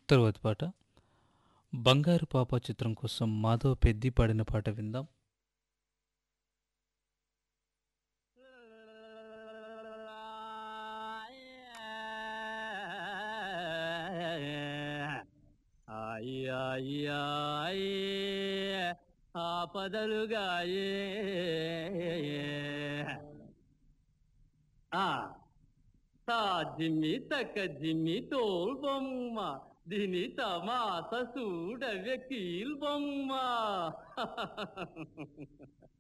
తర్వాతి పాట బంగారు పాప చిత్రం కోసం మాధవ్ పెద్ది పాడిన పాట విందాం ఆపదలుగాయే ఆ తా జిమ్మి తక్క జిమ్మి తోల్ బొమ్మ దీని తమాస చూడవే కీల్ బొమ్మ